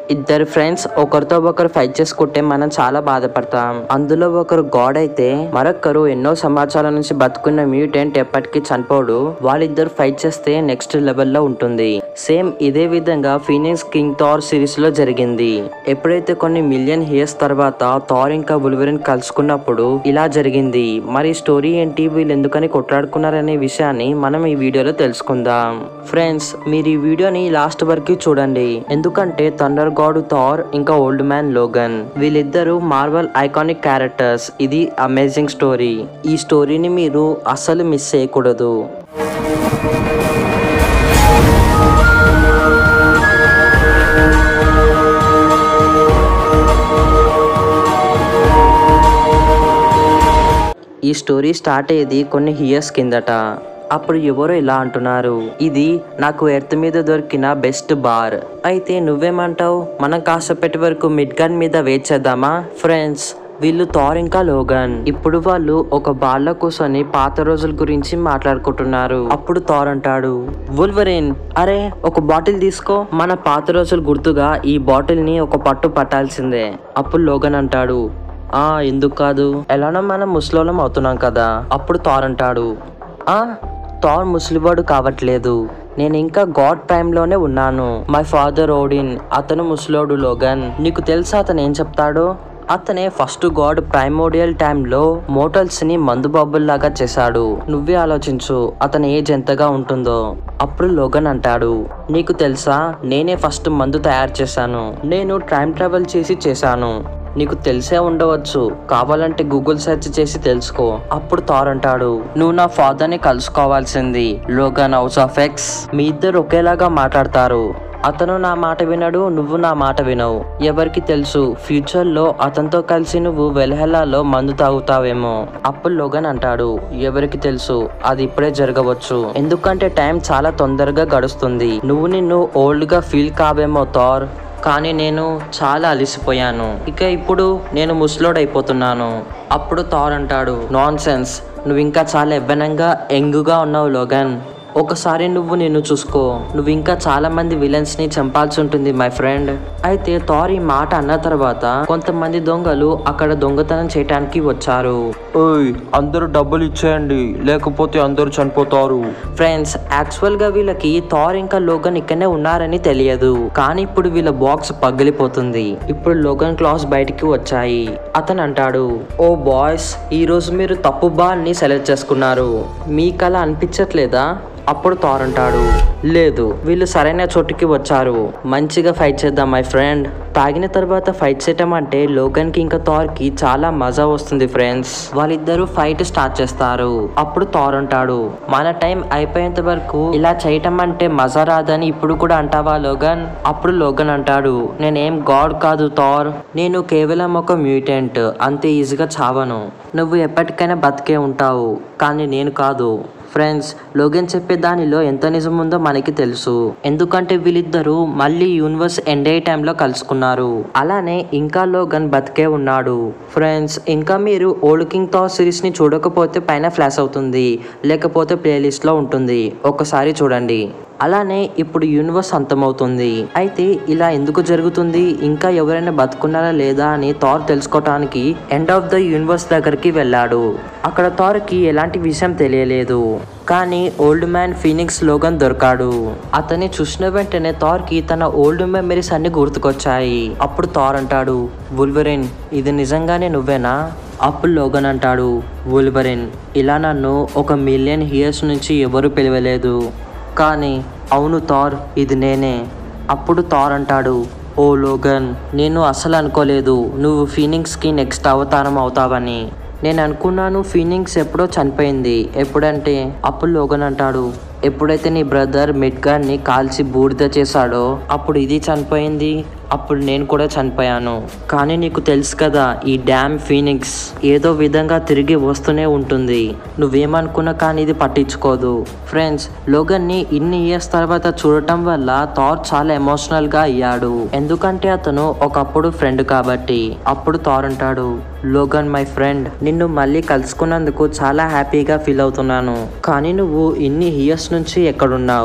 ఇద్దరు ఫ్రెండ్స్ ఒకరితో ఒకరు ఫైట్ చేసుకుంటే మనం చాలా బాధపడతాం అందులో ఒకరు గాడ్ అయితే మరొకరు ఎన్నో సమాచారాల నుంచి బతుకున్న మ్యూటెంట్ ఎప్పటికీ చనిపోడు వాళ్ళిద్దరు ఫైట్ చేస్తే నెక్స్ట్ లెవెల్లో ఉంటుంది సేమ్ ఇదే విధంగా ఫీనిక్స్ కింగ్ థార్ సిరీస్ లో జరిగింది ఎప్పుడైతే కొన్ని మిలియన్ ఇయర్స్ తర్వాత థార్ ఇంకా బుల్వెరిన్ కలుసుకున్నప్పుడు ఇలా జరిగింది మరి స్టోరీ ఏంటి వీళ్ళు ఎందుకని కొట్లాడుకున్నారనే విషయాన్ని మనం ఈ వీడియోలో తెలుసుకుందాం ఫ్రెండ్స్ మీరు ఈ వీడియోని లాస్ట్ వరకు చూడండి ఎందుకంటే థండర్ గాడ్ థార్ ఇంకా ఓల్డ్ మ్యాన్ లోగన్ వీళ్ళిద్దరూ మార్వల్ ఐకానిక్ క్యారెక్టర్స్ ఇది అమేజింగ్ స్టోరీ ఈ స్టోరీని మీరు అస్సలు మిస్ చేయకూడదు ఈ స్టోరీ స్టార్ట్ అయ్యేది కొన్ని ఇయర్స్ కిందట అప్పుడు ఎవరో ఇలా అంటున్నారు ఇది నాకు ఎర్త్ మీద దొరికిన బెస్ట్ బార్ అయితే నువ్వేమంటావు మనం కాసేపటి వరకు మిడ్ గన్ మీద వెయిట్ చేద్దామా ఫ్రెండ్స్ వీళ్ళు థార్ ఇంకా లోగన్ ఇప్పుడు వాళ్ళు ఒక బార్లో కూర్చొని పాత రోజుల గురించి మాట్లాడుకుంటున్నారు అప్పుడు థార్ అంటాడు వుల్వరిన్ అరే ఒక బాటిల్ తీసుకో మన పాత రోజులు గుర్తుగా ఈ బాటిల్ ని ఒక పట్టు పట్టాల్సిందే అప్పుడు లోగన్ అంటాడు ఆ ఎందుకు కాదు ఎలానో మనం ముసలోళం అవుతున్నాం కదా అప్పుడు థార్ అంటాడు ఆ థార్ ముసలివాడు కావట్లేదు నేను ఇంకా గాడ్ ప్రైమ్ లోనే ఉన్నాను మై ఫాదర్ ఓడిన్ అతను ముసలోడు లోగన్ నీకు తెలుసా అతను ఏం చెప్తాడో అతనే ఫస్ట్ గాడ్ ప్రైమోడియల్ టైంలో మోటల్స్ ని మందు లాగా చేశాడు నువ్వే ఆలోచించు అతని ఏజ్ ఎంతగా ఉంటుందో అప్పుడు లోగన్ అంటాడు నీకు తెలుసా నేనే ఫస్ట్ మందు తయారు చేశాను నేను టైం ట్రావెల్ చేసి చేశాను నీకు తెలిసే ఉండవచ్చు కావాలంటే గూగుల్ సెర్చ్ చేసి తెలుసుకో అప్పుడు థార్ అంటాడు నువ్వు నా ఫాదర్ ని కలుసుకోవాల్సింది లోగన్ హౌస్ ఆఫ్ ఎక్స్ మీ ఇద్దరు ఒకేలాగా మాట్లాడతారు అతను నా మాట వినడు నువ్వు నా మాట వినవు ఎవరికి తెలుసు ఫ్యూచర్ లో అతనితో కలిసి నువ్వు వెలహెల్లాలో మందు తాగుతావేమో అప్పుడు లోగన్ అంటాడు ఎవరికి తెలుసు అది ఇప్పుడే జరగవచ్చు ఎందుకంటే టైం చాలా తొందరగా గడుస్తుంది నువ్వు నిన్ను ఓల్డ్ గా ఫీల్ కావేమో థార్ కానీ నేను చాలా అలసిపోయాను ఇక ఇప్పుడు నేను ముసలోడైపోతున్నాను అప్పుడు థార్ అంటాడు నాన్ సెన్స్ నువ్వు ఇంకా చాలా ఎవ్వనంగా యంగ్గా ఉన్నావు లోగన్ ఒకసారి నువ్వు నిన్ను చూసుకో నువ్వు ఇంకా చాలా మంది విలన్స్ ని చంపాల్సి ఉంటుంది మై ఫ్రెండ్ అయితే థార్ ఈ మాట అన్న తర్వాత కొంతమంది దొంగలు అక్కడ దొంగతనం చేయడానికి వచ్చారు ఓయ్ అందరూ డబ్బులు ఇచ్చేయండి లేకపోతే అందరూ చనిపోతారు ఫ్రెండ్స్ యాక్చువల్ గా వీళ్ళకి థార్ ఇంకా లోగన్ ఇక్కడనే ఉన్నారని తెలియదు కానీ ఇప్పుడు వీళ్ళ బాక్స్ పగిలిపోతుంది ఇప్పుడు లోగన్ క్లాస్ బయటికి వచ్చాయి అతను అంటాడు ఓ బాయ్స్ ఈ రోజు మీరు తప్పు బాల్ ని సెలెక్ట్ చేసుకున్నారు మీకు అలా అనిపించట్లేదా అప్పుడు థార్ అంటాడు లేదు వీళ్ళు సరైన చోటుకి వచ్చారు మంచిగా ఫైట్ చేద్దాం మై ఫ్రెండ్ తాగిన తర్వాత ఫైట్ చేయటం అంటే లోగన్ కి ఇంకా థార్ కి చాలా మజా వస్తుంది ఫ్రెండ్స్ వాళ్ళిద్దరూ ఫైట్ స్టార్ట్ చేస్తారు అప్పుడు థార్ అంటాడు మన టైం అయిపోయేంత వరకు ఇలా చేయటం అంటే మజా రాదని ఇప్పుడు కూడా అంటావా లోగన్ అప్పుడు లోగన్ అంటాడు నేనేం గాడ్ కాదు థార్ నేను కేవలం ఒక మ్యూటెంట్ అంతే ఈజీగా చావను నువ్వు ఎప్పటికైనా బతికే ఉంటావు కానీ నేను కాదు ఫ్రెండ్స్ లోగన్ చెప్పే దానిలో ఎంత నిజం ఉందో మనకి తెలుసు ఎందుకంటే వీళ్ళిద్దరూ మళ్ళీ యూనివర్స్ ఎండ్ అయ్యే టైంలో కలుసుకున్నారు అలానే ఇంకా లోగన్ బతికే ఉన్నాడు ఫ్రెండ్స్ ఇంకా మీరు ఓల్డ్ కింగ్ థార్ సిరీస్ ని చూడకపోతే పైన ఫ్లాష్ అవుతుంది లేకపోతే ప్లేలిస్ట్ లో ఉంటుంది ఒకసారి చూడండి అలానే ఇప్పుడు యూనివర్స్ అంతమవుతుంది అయితే ఇలా ఎందుకు జరుగుతుంది ఇంకా ఎవరైనా బతుకున్నారా లేదా అని థార్ తెలుసుకోవటానికి ఎండ్ ఆఫ్ ద యూనివర్స్ దగ్గరికి వెళ్ళాడు అక్కడ థార్కి ఎలాంటి విషయం తెలియలేదు కానీ ఓల్డ్ మ్యాన్ ఫీనిక్స్ లోగన్ దొరికాడు అతన్ని చూసిన వెంటనే థార్కి తన ఓల్డ్ మెమరీస్ అన్ని గుర్తుకొచ్చాయి అప్పుడు థార్ అంటాడు బుల్వరిన్ ఇది నిజంగానే నువ్వేనా అప్పుడు లోగన్ అంటాడు వుల్వరిన్ ఇలా నన్ను ఒక మిలియన్ ఇయర్స్ నుంచి ఎవరు పిలవలేదు కానీ అవును థార్ ఇది నేనే అప్పుడు థార్ అంటాడు ఓ లోగన్ నేను అసలు అనుకోలేదు నువ్వు ఫీనింగ్స్కి నెక్స్ట్ అవతారం అవుతావని నేను అనుకున్నాను ఫీనింగ్స్ ఎప్పుడో చనిపోయింది ఎప్పుడంటే అప్పుడు లోగన్ అంటాడు ఎప్పుడైతే నీ బ్రదర్ మిడ్గాన్ని కాల్చి బూడిద చేశాడో అప్పుడు ఇది చనిపోయింది అప్పుడు నేను కూడా చనిపోయాను కానీ నీకు తెలుసు కదా ఈ డ్యామ్ ఫీనిక్స్ ఏదో విధంగా తిరిగి వస్తూనే ఉంటుంది నువ్వేమనుకున్నా కానీ ఇది పట్టించుకోదు ఫ్రెండ్స్ లోగన్ని ఇన్ని ఇయర్స్ తర్వాత చూడటం వల్ల థార్ చాలా ఎమోషనల్ గా అయ్యాడు ఎందుకంటే అతను ఒకప్పుడు ఫ్రెండ్ కాబట్టి అప్పుడు థార్ అంటాడు లోగన్ మై ఫ్రెండ్ నిన్ను మళ్ళీ కలుసుకున్నందుకు చాలా హ్యాపీగా ఫీల్ అవుతున్నాను కానీ నువ్వు ఇన్ని ఇయర్స్ నుంచి ఎక్కడున్నావు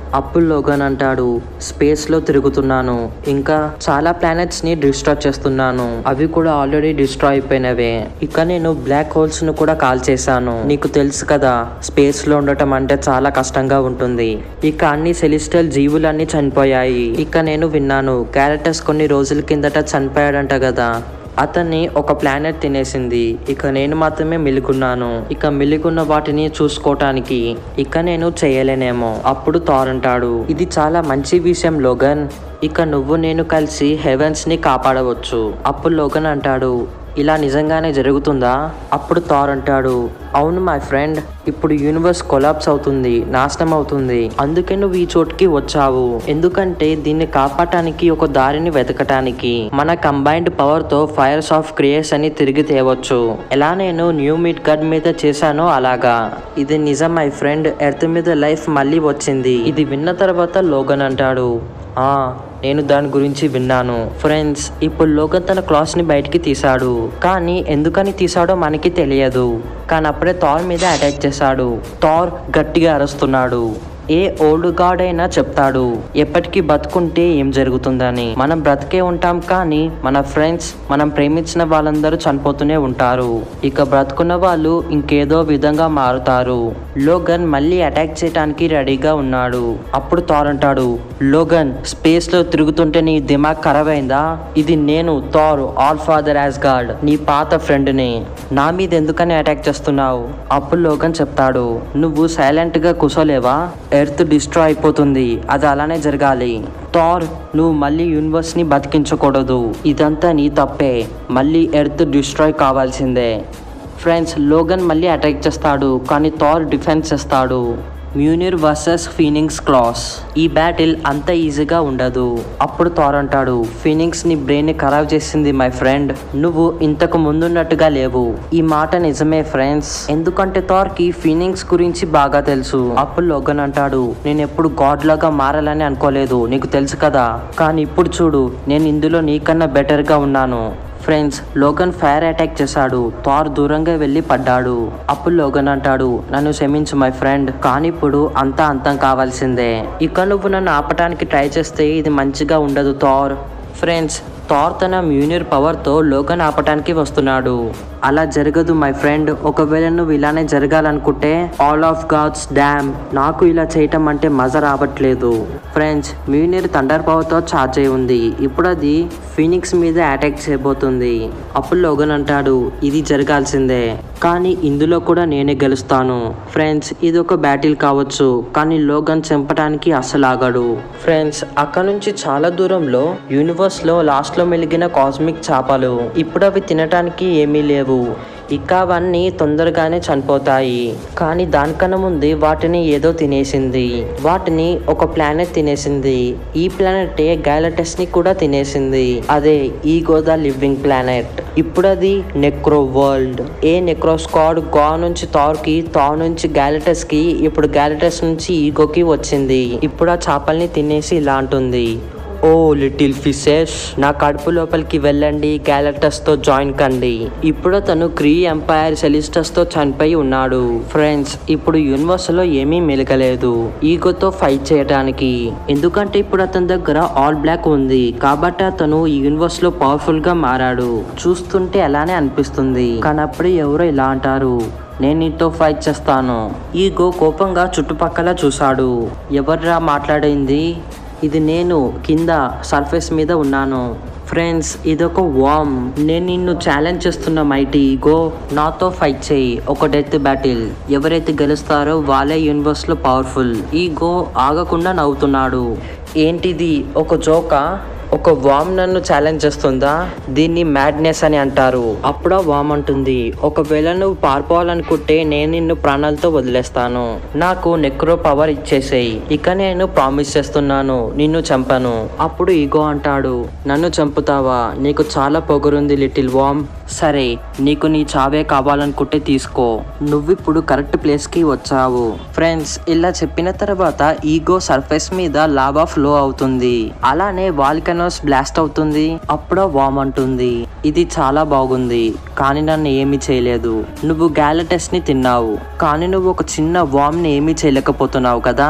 అప్పుడు లోగన్ అంటాడు స్పేస్ లో తిరుగుతున్నాను ఇంకా చాలా ప్లానెట్స్ ని డిస్ట్రాయ్ చేస్తున్నాను అవి కూడా ఆల్రెడీ డిస్ట్రాయ్ అయిపోయినవే ఇక నేను బ్లాక్ హోల్స్ ను కూడా కాల్ చేశాను నీకు తెలుసు కదా స్పేస్ లో ఉండటం అంటే చాలా కష్టంగా ఉంటుంది ఇక అన్ని సెలిస్టల్ జీవులన్నీ చనిపోయాయి ఇక నేను విన్నాను క్యారెక్టర్స్ కొన్ని రోజుల కిందట చనిపోయాడంట కదా అతన్ని ఒక ప్లానెట్ తినేసింది ఇక నేను మాత్రమే మిలుగున్నాను ఇక మిలుగున్న వాటిని చూసుకోవటానికి ఇక నేను చేయలేనేమో అప్పుడు థార్ అంటాడు ఇది చాలా మంచి విషయం లోగన్ ఇక నువ్వు నేను కలిసి హెవెన్స్ ని కాపాడవచ్చు అప్పుడు లోగన్ అంటాడు ఇలా నిజంగానే జరుగుతుందా అప్పుడు థార్ అంటాడు అవును మై ఫ్రెండ్ ఇప్పుడు యూనివర్స్ కొలాప్స్ అవుతుంది నాశనం అవుతుంది అందుకే నువ్వు ఈ చోటుకి వచ్చావు ఎందుకంటే దీన్ని కాపాడటానికి ఒక దారిని వెతకటానికి మన కంబైన్డ్ పవర్ తో ఫైర్స్ ఆఫ్ క్రియేస్ అని తిరిగి తేవచ్చు ఎలా నేను న్యూ మీట్ గడ్ మీద చేశానో అలాగా ఇది నిజం మై ఫ్రెండ్ ఎర్త్ మీద లైఫ్ మళ్ళీ వచ్చింది ఇది విన్న తర్వాత లోగన్ అంటాడు ఆ నేను దాని గురించి విన్నాను ఫ్రెండ్స్ ఇప్పుడు లోగన్ తన క్లాస్ ని బయటికి తీశాడు కానీ ఎందుకని తీసాడో మనకి తెలియదు కానీ అప్పుడే థార్ మీద అటాక్ చేశాడు థార్ గట్టిగా అరుస్తున్నాడు ఏ ఓల్డ్ గాడ్ అయినా చెప్తాడు ఎప్పటికీ బతుకుంటే ఏం జరుగుతుందని మనం బ్రతికే ఉంటాం కానీ మన ఫ్రెండ్స్ మనం ప్రేమించిన వాళ్ళందరూ చనిపోతూనే ఉంటారు ఇక బ్రతుకున్న వాళ్ళు ఇంకేదో విధంగా మారుతారు లోగన్ మళ్ళీ అటాక్ చేయడానికి రెడీగా ఉన్నాడు అప్పుడు థార్ అంటాడు లోగన్ స్పేస్ లో తిరుగుతుంటే నీ దిమాగ్ ఖరాబ్ అయిందా ఇది నేను Thor all father as god నీ పాత ఫ్రెండ్ ని నా మీద ఎందుకని అటాక్ చేస్తున్నావు అప్పుడు లోగన్ చెప్తాడు నువ్వు సైలెంట్ గా కూసోలేవా ఎర్త్ డిస్ట్రాయ్ అయిపోతుంది అది అలానే జరగాలి థార్ నువ్వు మళ్ళీ యూనివర్స్ ని బతికించకూడదు ఇదంతా నీ తప్పే మళ్ళీ ఎర్త్ డిస్ట్రాయ్ కావాల్సిందే ఫ్రెండ్స్ లోగన్ మళ్ళీ అటాక్ చేస్తాడు కానీ థార్ డిఫెన్స్ చేస్తాడు మ్యూనిర్ వర్సెస్ ఫీనింగ్స్ క్లాస్ ఈ బ్యాటిల్ అంత ఈజీగా ఉండదు అప్పుడు థార్ అంటాడు ఫీనింగ్స్ ని బ్రెయిన్ ని ఖరాబ్ చేసింది మై ఫ్రెండ్ నువ్వు ఇంతకు ముందున్నట్టుగా లేవు ఈ మాట నిజమే ఫ్రెండ్స్ ఎందుకంటే థార్ కి ఫీనింగ్స్ గురించి బాగా తెలుసు అప్పుడు లోగన్ అంటాడు నేను ఎప్పుడు గాడ్ లాగా మారాలని అనుకోలేదు నీకు తెలుసు కదా కానీ ఇప్పుడు చూడు నేను ఇందులో నీకన్నా బెటర్ గా ఉన్నాను ఫ్రెండ్స్ లోగన్ ఫైర్ అటాక్ చేశాడు థార్ దూరంగా వెళ్ళి పడ్డాడు అప్పుడు లోగన్ అంటాడు నన్ను క్షమించు మై ఫ్రెండ్ కానీ ఇప్పుడు అంతా అంతం కావాల్సిందే ఇక నువ్వు నన్ను ఆపటానికి ట్రై చేస్తే ఇది మంచిగా ఉండదు థార్ ఫ్రెండ్స్ థార్ తన మ్యూనియర్ పవర్తో లోగన్ ఆపటానికి వస్తున్నాడు అలా జరగదు మై ఫ్రెండ్ ఒకవేళ నువ్వు ఇలానే జరగాలనుకుంటే ఆల్ ఆఫ్ గాడ్స్ డ్యామ్ నాకు ఇలా చేయటం అంటే మజా రావట్లేదు ఫ్రెండ్స్ మ్యూనియర్ థండర్ పవర్తో ఛార్జ్ అయి ఉంది ఇప్పుడు అది ఫినిక్స్ మీద అటాక్ చేయబోతుంది అప్పుడు లోగన్ అంటాడు ఇది జరగాల్సిందే కానీ ఇందులో కూడా నేనే గెలుస్తాను ఫ్రెండ్స్ ఇది ఒక బ్యాటిల్ కావచ్చు కానీ లోగన్ చంపడానికి అస్సలు ఆగడు ఫ్రెండ్స్ అక్కడ నుంచి చాలా దూరంలో యూనివర్స్ లో లాస్ట్ లో మెలిగిన కాస్మిక్ చేపలు ఇప్పుడు అవి తినటానికి ఏమీ లేవు ఇక అవన్నీ తొందరగానే చనిపోతాయి కానీ దానికన్నా ముందు వాటిని ఏదో తినేసింది వాటిని ఒక ప్లానెట్ తినేసింది ఈ ప్లానెట్ గ్యాలటస్ ని కూడా తినేసింది అదే ఈగో ద లివింగ్ ప్లానెట్ ఇప్పుడు అది necro world a necro squad గా నుంచి థార్ కి థార్ నుంచి గ్యాలటస్ కి ఇప్పుడు గ్యాలటస్ నుంచి ఈగోకి వచ్చింది ఇప్పుడు ఆ చేపల్ని తినేసి ఇలా అంటుంది ఓ లిటిల్ ఫిషెస్ నా కడుపు లోపలికి వెళ్ళండి గ్యాలక్టస్ తో జాయిన్ కండి ఇప్పుడు అతను క్రీ ఎంపైర్ సెలిస్టస్ తో చనిపోయి ఉన్నాడు ఫ్రెండ్స్ ఇప్పుడు యూనివర్స్ లో ఏమీ మెలగలేదు ఈగోతో ఫైట్ చేయడానికి ఎందుకంటే ఇప్పుడు అతని దగ్గర ఆల్ బ్లాక్ ఉంది కాబట్టి అతను ఈ యూనివర్స్ లో పవర్ఫుల్ గా మారాడు చూస్తుంటే అలానే అనిపిస్తుంది కానీ అప్పుడు ఎవరో ఇలా అంటారు నేను నీతో ఫైట్ చేస్తాను ఈగో కోపంగా చుట్టుపక్కల చూశాడు ఎవర్రా మాట్లాడింది ఇది నేను కింద సర్ఫేస్ మీద ఉన్నాను ఫ్రెండ్స్ ఇదొక వామ్ నేను నిన్ను ఛాలెంజ్ చేస్తున్న మైటీ గో నాతో ఫైట్ చేయి ఒక డెత్ బ్యాటిల్ ఎవరైతే గెలుస్తారో వాళ్ళే యూనివర్స్ లో పవర్ఫుల్ ఈ గో ఆగకుండా నవ్వుతున్నాడు ఏంటిది ఒక జోకా ఒక వామ్ నన్ను ఛాలెంజ్ చేస్తుందా దీన్ని మ్యాడ్నెస్ అని అంటారు అప్పుడా వామ్ అంటుంది ఒకవేళ నువ్వు పారిపోవాలనుకుంటే నేను నిన్ను ప్రాణాలతో వదిలేస్తాను నాకు నెక్రో పవర్ ఇచ్చేసేయి ఇక నేను ప్రామిస్ చేస్తున్నాను నిన్ను చంపను అప్పుడు ఈగో అంటాడు నన్ను చంపుతావా నీకు చాలా పొగరుంది లిటిల్ వామ్ సరే నీకు నీ చావే కావాలనుకుంటే తీసుకో నువ్విప్పుడు కరెక్ట్ ప్లేస్ కి వచ్చావు ఫ్రెండ్స్ ఇలా చెప్పిన తర్వాత ఈగో సర్ఫేస్ మీద లావా ఫ్లో అవుతుంది అలానే వాల్కనోస్ బ్లాస్ట్ అవుతుంది అప్పుడో వామ్ అంటుంది ఇది చాలా బాగుంది కానీ నన్ను ఏమీ చేయలేదు నువ్వు గ్యాలటస్ ని తిన్నావు కానీ నువ్వు ఒక చిన్న వామ్ ని ఏమీ చేయలేకపోతున్నావు కదా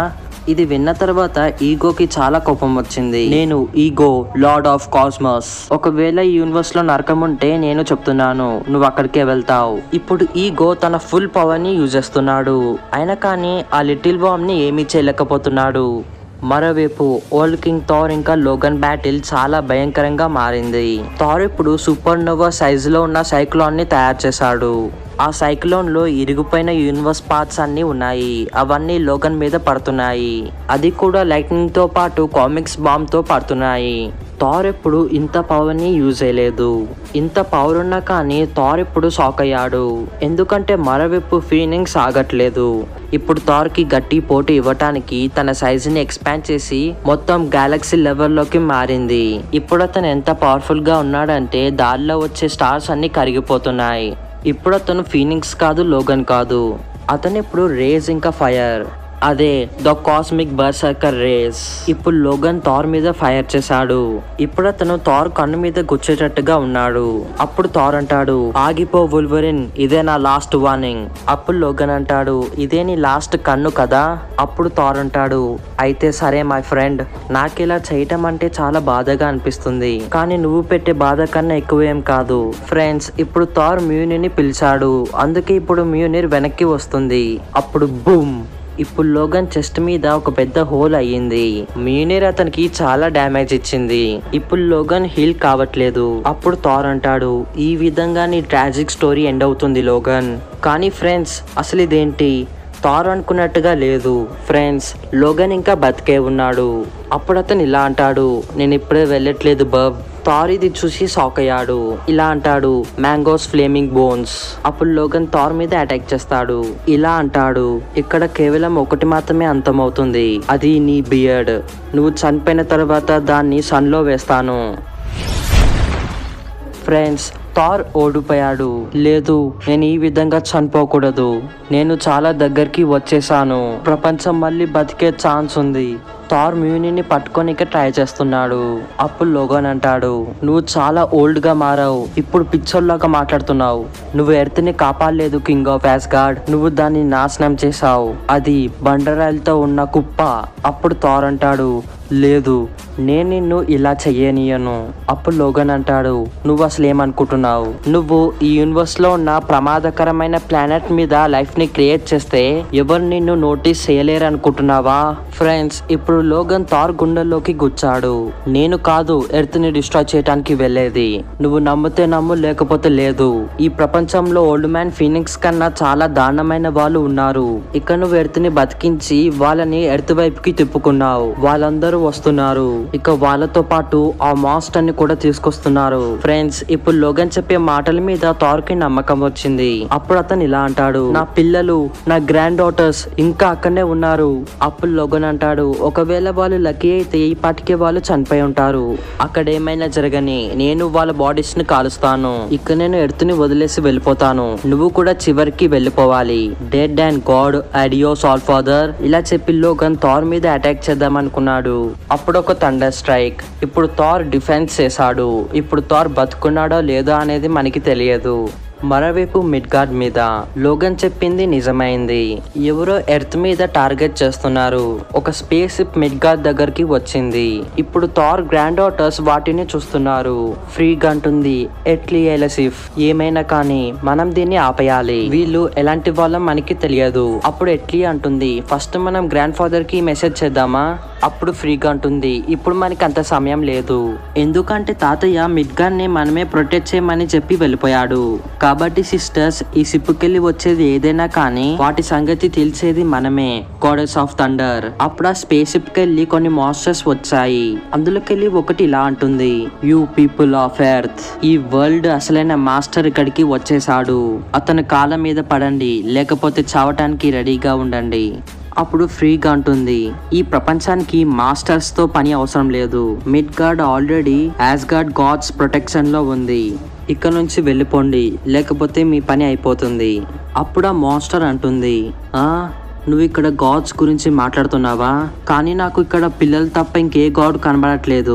ఇది విన్న తర్వాత ఈగోకి చాలా కోపం వచ్చింది నేను ఈగో లార్డ్ ఆఫ్ కాస్మస్ ఒకవేళ ఈ యూనివర్స్ లో నరకం ఉంటే నేను చెప్తున్నాను నువ్వు అక్కడికే వెళ్తావు ఇప్పుడు ఈగో తన ఫుల్ పవర్ ని యూజ్ చేస్తున్నాడు అయినా కానీ ఆ లిటిల్ బాంబ్ ని ఏమీ చేయలేకపోతున్నాడు మరోవైపు ఓల్డ్ కింగ్ థార్ ఇంకా లోగన్ బ్యాటిల్ చాలా భయంకరంగా మారింది థార్ ఇప్పుడు సూపర్ నోవా సైజులో ఉన్న సైక్లోన్ ని తయారు చేశాడు ఆ సైక్లోన్ లో ఇరిగిపోయిన యూనివర్స్ పార్ట్స్ అన్ని ఉన్నాయి అవన్నీ లోగన్ మీద పడుతున్నాయి అది కూడా లైట్నింగ్ తో పాటు కామిక్స్ బాంబ్ తో పడుతున్నాయి థార్ ఎప్పుడు ఇంత పవర్ ని యూజ్ చేయలేదు ఇంత పవర్ ఉన్నా కానీ థార్ ఇప్పుడు షాక్ అయ్యాడు ఎందుకంటే మరోవైపు ఫీలింగ్స్ ఆగట్లేదు ఇప్పుడు థార్ కి గట్టి పోటీ ఇవ్వటానికి తన సైజ్ ని ఎక్స్పాండ్ చేసి మొత్తం గెలాక్సీ లెవెల్లోకి మారింది ఇప్పుడు అతను ఎంత పవర్ఫుల్ గా ఉన్నాడంటే దారిలో వచ్చే స్టార్స్ అన్ని కరిగిపోతున్నాయి ఇప్పుడు అతను ఫీనింగ్స్ కాదు లోగన్ కాదు అతను ఇప్పుడు రేజ్ ఇంకా ఫైర్ అదే ద కాస్మిక్ బర్సర్కర్ రేస్ ఇప్పుడు లోగన్ థార్ మీద ఫైర్ చేశాడు ఇప్పుడు అతను థార్ కన్ను మీద గుచ్చేటట్టుగా ఉన్నాడు అప్పుడు థార్ అంటాడు ఆగిపో వుల్వరిన్ ఇదే నా లాస్ట్ వార్నింగ్ అప్పుడు లోగన్ అంటాడు ఇదే నీ లాస్ట్ కన్ను కదా అప్పుడు థార్ అంటాడు అయితే సరే మై ఫ్రెండ్ నాకు ఇలా చేయటం అంటే చాలా బాధగా అనిపిస్తుంది కానీ నువ్వు పెట్టే బాధ కన్నా ఎక్కువేం కాదు ఫ్రెండ్స్ ఇప్పుడు థార్ మ్యూనిని పిలిచాడు అందుకే ఇప్పుడు మ్యూనిర్ వెనక్కి వస్తుంది అప్పుడు బూమ్ ఇప్పుడు లోగన్ చెస్ట్ మీద ఒక పెద్ద హోల్ అయ్యింది మీనేర్ అతనికి చాలా డ్యామేజ్ ఇచ్చింది ఇప్పుడు లోగన్ హీల్ కావట్లేదు అప్పుడు థార్ అంటాడు ఈ విధంగా నీ ట్రాజిక్ స్టోరీ ఎండ్ అవుతుంది లోగన్ కానీ ఫ్రెండ్స్ అసలు ఇదేంటి థార్ అనుకున్నట్టుగా లేదు ఫ్రెండ్స్ లోగన్ ఇంకా బతికే ఉన్నాడు అప్పుడు అతను ఇలా అంటాడు నేను ఇప్పుడే వెళ్ళట్లేదు బబ్ థార్ ఇది చూసి షాక్ అయ్యాడు ఇలా అంటాడు మ్యాంగోస్ ఫ్లేమింగ్ బోన్స్ అప్పుడు లోగన్ థార్ మీద అటాక్ చేస్తాడు ఇలా అంటాడు ఇక్కడ కేవలం ఒకటి మాత్రమే అంతమవుతుంది అది నీ బియర్డ్ నువ్వు చనిపోయిన తర్వాత దాన్ని సన్లో వేస్తాను ఫ్రెండ్స్ థార్ ఓడిపోయాడు లేదు నేను ఈ విధంగా చనిపోకూడదు నేను చాలా దగ్గరికి వచ్చేసాను ప్రపంచం మళ్ళీ బతికే ఛాన్స్ ఉంది థార్ మ్యూనిని పట్టుకోనికే ట్రై చేస్తున్నాడు అప్పుడు లోగన్ అంటాడు నువ్వు చాలా ఓల్డ్ గా మారావు ఇప్పుడు పిచ్చోల్లాగా మాట్లాడుతున్నావు నువ్వు ఎర్త్ని కాపాడలేదు కింగ్ ఆఫ్ గాడ్ నువ్వు దాన్ని నాశనం చేశావు అది బండరాయిలతో ఉన్న కుప్ప అప్పుడు థార్ అంటాడు లేదు నేను నిన్ను ఇలా చెయ్యనీయను అప్పుడు లోగన్ అంటాడు నువ్వు అసలు ఏమనుకుంటున్నావు నువ్వు ఈ యూనివర్స్ లో ఉన్న ప్రమాదకరమైన ప్లానెట్ మీద లైఫ్ ని క్రియేట్ చేస్తే ఎవరు నిన్ను నోటీస్ చేయలేరు అనుకుంటున్నావా ఫ్రెండ్స్ ఇప్పుడు లోగన్ థార్ గుండెల్లోకి గుచ్చాడు నేను కాదు ఎర్త్ ని డిస్ట్రాయ్ చేయడానికి వెళ్ళేది నువ్వు నమ్మితే నమ్ము లేకపోతే లేదు ఈ ప్రపంచంలో ఓల్డ్ మ్యాన్ ఫీనిక్స్ కన్నా చాలా దారుణమైన వాళ్ళు ఉన్నారు ఇక నువ్వు ఎర్త్ ని బతికించి వాళ్ళని ఎర్త్ వైపుకి తిప్పుకున్నావు వాళ్ళందరూ వస్తున్నారు ఇక వాళ్ళతో పాటు ఆ మాస్టర్ ని కూడా తీసుకొస్తున్నారు ఫ్రెండ్స్ ఇప్పుడు లోగన్ చెప్పే మాటల మీద థార్ కి నమ్మకం వచ్చింది అప్పుడు అతను ఇలా అంటాడు నా పిల్లలు నా గ్రాండ్ డాటర్స్ ఇంకా అక్కడనే ఉన్నారు అప్పుడు లోగన్ అంటాడు ఒకవేళ వాళ్ళు లక్కీ అయితే ఈ పాటికే వాళ్ళు చనిపోయి ఉంటారు అక్కడ ఏమైనా జరగని నేను వాళ్ళ బాడీస్ ని కాలుస్తాను ఇక నేను ఎర్త్ని వదిలేసి వెళ్ళిపోతాను నువ్వు కూడా చివరికి వెళ్ళిపోవాలి డెడ్ అండ్ గాడ్ ఐడియోస్ ఆల్ ఫాదర్ ఇలా చెప్పి లోగన్ థార్ మీద అటాక్ చేద్దాం అనుకున్నాడు అప్పుడు ఒక థండర్ స్ట్రైక్ ఇప్పుడు థార్ డిఫెన్స్ చేశాడు ఇప్పుడు థార్ బతుకున్నాడో లేదో అనేది మనకి తెలియదు మరోవైపు మిడ్గార్డ్ మీద లోగన్ చెప్పింది నిజమైంది ఎవరో ఎర్త్ మీద టార్గెట్ చేస్తున్నారు ఒక స్పేస్ షిప్ మిడ్గార్డ్ దగ్గరికి వచ్చింది ఇప్పుడు థార్ గ్రాండ్ డాటర్స్ వాటిని చూస్తున్నారు ఫ్రీగా అంటుంది ఎట్లీ ఎలసిఫ్ ఏమైనా కానీ మనం దీన్ని ఆపేయాలి వీళ్ళు ఎలాంటి వాళ్ళం మనకి తెలియదు అప్పుడు ఎట్లీ అంటుంది ఫస్ట్ మనం గ్రాండ్ ఫాదర్ కి మెసేజ్ చేద్దామా అప్పుడు ఫ్రీగా ఉంటుంది ఇప్పుడు మనకి అంత సమయం లేదు ఎందుకంటే తాతయ్య మిడ్గాన్ ని మనమే ప్రొటెక్ట్ చేయమని చెప్పి వెళ్ళిపోయాడు కాబట్టి సిస్టర్స్ ఈ సిప్పుకెళ్ళి వచ్చేది ఏదైనా కానీ వాటి సంగతి తెలిసేది మనమే గాడెస్ ఆఫ్ థండర్ అప్పుడు ఆ స్పేస్ షిప్ కెళ్ళి కొన్ని మాస్టర్స్ వచ్చాయి అందులోకెళ్ళి ఒకటి ఇలా అంటుంది యూ పీపుల్ ఆఫ్ ఎర్త్ ఈ వరల్డ్ అసలైన మాస్టర్ ఇక్కడికి వచ్చేసాడు అతని కాళ్ళ మీద పడండి లేకపోతే చావటానికి రెడీగా ఉండండి అప్పుడు ఫ్రీగా ఉంటుంది ఈ ప్రపంచానికి మాస్టర్స్ తో పని అవసరం లేదు Midgard already as guard gods protection లో ఉంది ఇక్కడ నుంచి వెళ్ళిపోండి లేకపోతే మీ పని అయిపోతుంది అప్పుడు ఆ మాస్టర్ అంటుంది ఆ నువ్వు ఇక్కడ గాడ్స్ గురించి మాట్లాడుతున్నావా కానీ నాకు ఇక్కడ పిల్లలు తప్ప ఇంకే గాడ్ కనబడట్లేదు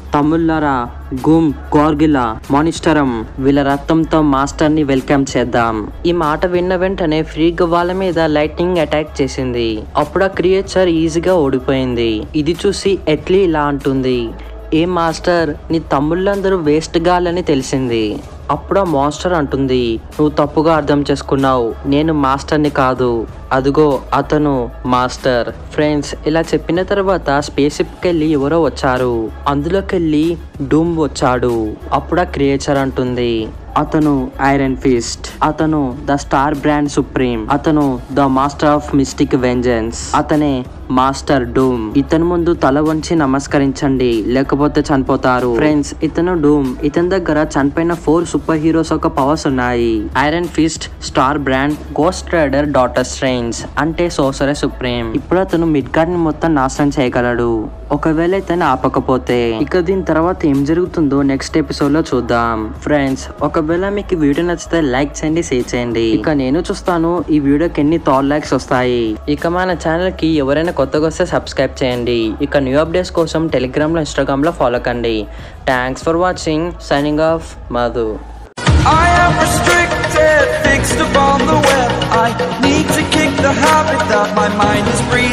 తమ్ముళ్ళరా గుమ్ గోర్గిలా మానిస్టరం వీళ్ళ రక్తంతో మాస్టర్ ని వెల్కమ్ చేద్దాం ఈ మాట విన్న వెంటనే ఫ్రీగా వాళ్ళ మీద లైట్నింగ్ అటాక్ చేసింది అప్పుడు ఆ క్రియేచర్ ఈజీగా ఓడిపోయింది ఇది చూసి ఎట్లీ ఇలా అంటుంది ఏ మాస్టర్ నీ తమ్ముళ్ళందరూ వేస్ట్ గాలని తెలిసింది అప్పుడు ఆ మాస్టర్ అంటుంది నువ్వు తప్పుగా అర్థం చేసుకున్నావు నేను మాస్టర్ని కాదు అదిగో అతను మాస్టర్ ఫ్రెండ్స్ ఇలా చెప్పిన తర్వాత స్పేస్షిప్కి వెళ్ళి ఎవరో వచ్చారు అందులోకి వెళ్ళి డూమ్ వచ్చాడు అప్పుడు ఆ క్రియేచర్ అంటుంది అతను ఐరన్ ఫిస్ట్ అతను ద స్టార్ బ్రాండ్ సుప్రీం అతను the master of mystic vengeance అతనే మాస్టర్ డూమ్ ఇతని ముందు తల వంచి నమస్కరించండి లేకపోతే చనిపోతారు ఫ్రెండ్స్ ఇతను డూమ్ ఇతని దగ్గర చనిపోయిన ఫోర్ సూపర్ హీరోస్ ఒక పవర్స్ ఉన్నాయి Iron Fist Starbrand Ghost Rider Doctor Strange అంటే సోసరే సుప్రీం ఇప్పుడు అతను మిడ్ గార్డ్ ని మొత్తం నాశనం చేయగలడు ఒకవేళ ఇతను ఆపకపోతే ఇక దీని తర్వాత ఏం జరుగుతుందో నెక్స్ట్ ఎపిసోడ్ లో చూద్దాం ఫ్రెండ్స్ ఒకవేళ మీకు ఈ వీడియో నచ్చితే లైక్ చేయండి షేర్ చేయండి ఇక నేను చూస్తాను ఈ వీడియోకి ఎన్ని థౌర్ లైక్స్ వస్తాయి ఇక మన ఛానల్ కి ఎవరైనా కొత్తగా వస్తే సబ్స్క్రైబ్ చేయండి ఇక న్యూ అప్డేట్స్ కోసం టెలిగ్రామ్ లో ఇన్స్టాగ్రామ్ లో ఫాలో కండి thanks for watching signing off Madhu I am restricted, fixed upon the web. I need to kick the habit that my mind is breathing.